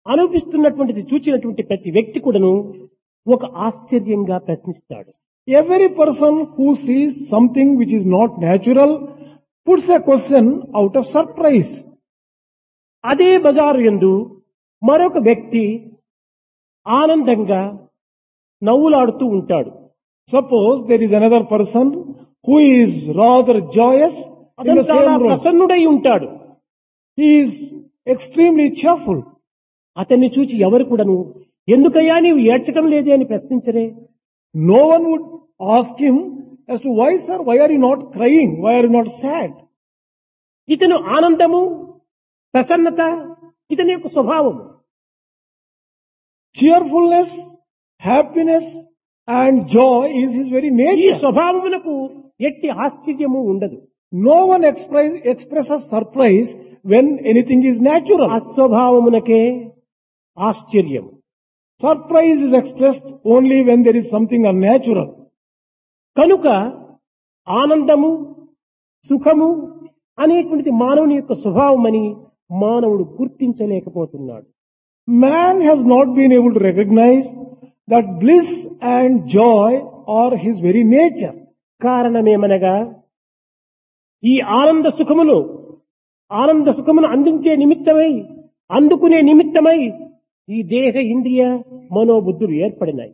అనుభవిస్తున్నటువంటిది చూచినటువంటి ప్రతి వ్యక్తి కూడాను ఒక ఆశ్చర్యంగా ప్రశ్నిస్తాడు Every person who sees something which is not natural puts a question out of surprise. అదే బజారు యందు మరొక వ్యక్తి ఆనందంగా నవ్వులాడుతూ ఉంటాడు Suppose there is another person who is rather joyous in అతను the చాలా same room. ప్రసన్నుడై ఉంటాడు He is extremely cheerful. అతన్ని చూచి ఎవరు కూడాను ఎందుకయ్యా నీవు ఏడ్చడం లేదే అని ప్రశ్నించరే No one would ask him as to why sir, why are you not crying? Why are you not sad? ఇతను ఆనందము ప్రసన్నత ఇతని యొక్క స్వభావము Cheerfulness, happiness and joy is his very ఈ nature. స్వభావమునకు ఎట్టి ఆశ్చర్యము ఉండదు No one express, expresses surprise when anything is natural. అస్వభావమునకే ఆశ్చర్యం Surprise is expressed only when there is something unnatural. కనుక ఆనందము సుఖము అనేటువంటిది మానవుని యొక్క స్వభావమని మానవుడు గుర్తించలేకపోతున్నాడు Man has not been able to recognize that bliss and joy are his very nature. కారణమేమనగా ఈ ఆనంద సుఖమును ఆనంద సుఖమును అందించే నిమిత్తమై అందుకునే నిమిత్తమై ఈ దేహ ఇంద్రియ మనోబుద్ధులు ఏర్పడినాయి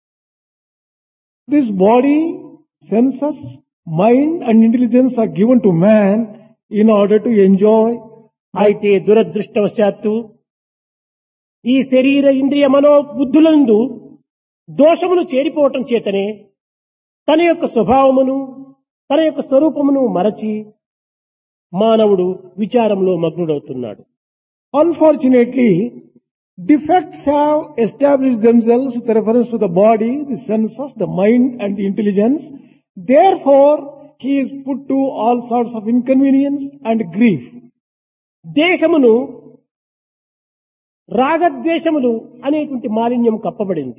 This body, senses, mind and intelligence are given to man in order to enjoy. అయితే దురదృష్టవశాత్తు ఈ శరీర ఇంద్రియ మనోబుద్ధులందు దోషములు చేరిపోవటం చేతనే తన యొక్క స్వభావమును తన యొక్క స్వరూపమును మరచి మానవుడు విచారంలో మగ్నుడవుతున్నాడు Unfortunately, defects have established themselves with reference to the body, the senses, the mind and the intelligence. Therefore, he is put to all sorts of inconvenience and grief. దేహమును రాగద్వేషములు అనేటువంటి మాలిన్యం కప్పబడింది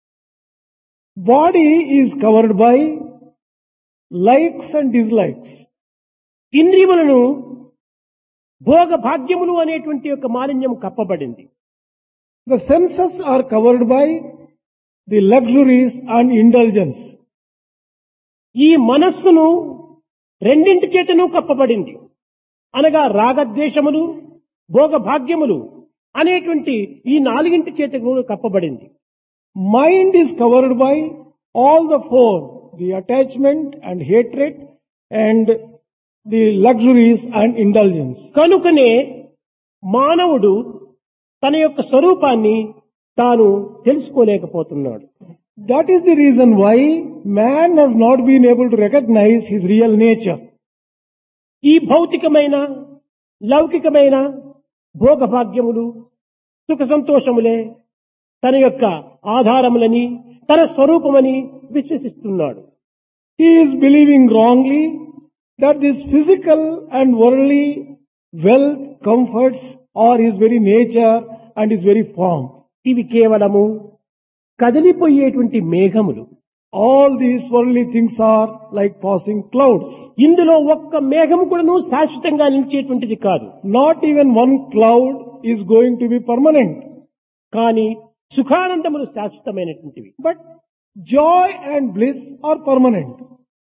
Body is covered by likes and dislikes. ఇంద్రియములను భోగ భాగ్యములు అనేటువంటి యొక్క మాలిన్యం కప్పబడింది The senses are covered by the luxuries and indulgence. ఈ మనస్సును రెండింటి చేతను కప్పబడింది అనగా రాగద్వేషములు భోగ భాగ్యములు అనేటువంటి ఈ నాలుగింటి చేత కూడా కప్పబడింది Mind is covered by all the four, the attachment and hatred and the luxuries and indulgence. కనుకనే మానవుడు తన యొక్క స్వరూపాన్ని తాను తెలుసుకోలేకపోతున్నాడు That is the reason why man has not been able to recognize his real nature. ఈ భౌతికమైన లౌకికమైన భోగభాగ్యములు సుఖ సంతోషములే తన యొక్క ఆధారములని తన స్వరూపమని విశ్వసిస్తున్నాడు He is believing wrongly that this physical and worldly wealth, comforts are his very nature and his very form. ఇవి కేవలము కదిలిపోయేటువంటి మేఘములు All these worldly things are like passing clouds. ఇందులో ఒక్క మేఘము కూడాను శాశ్వతంగా నిలిచేటువంటిది కాదు Not even one cloud is going to be permanent. కానీ సుఖానందములు శాశ్వతమైనటువంటివి But joy and bliss are permanent.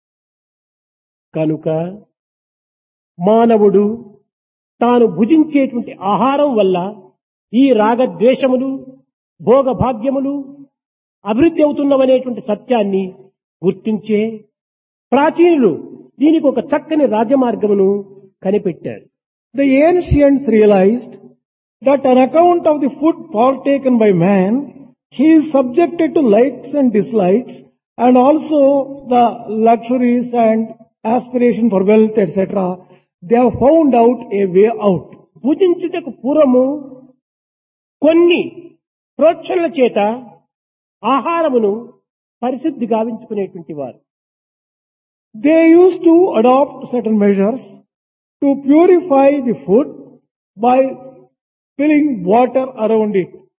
కనుక మానవుడు తాను భుజించేటువంటి ఆహారం వల్ల ఈ రాగద్వేషములు భోగభాగ్యములు అభివృద్ధి అవుతున్నవనేటువంటి సత్యాన్ని గుర్తించే ప్రాచీనులు దీనికి ఒక చక్కని రాజమార్గమును కనిపెట్టారు The ancients realized that on account of the food partaken by man, he is subjected to likes and dislikes and also the luxuries and aspiration for wealth, etc. They have found out a way out. భుజించుటకు పూర్వము కొన్ని ప్రోక్షణల చేత ఆహారమును పరిశుద్ధి గావించుకునేటువంటి వారు They used to adopt certain measures to purify the food by filling water around it.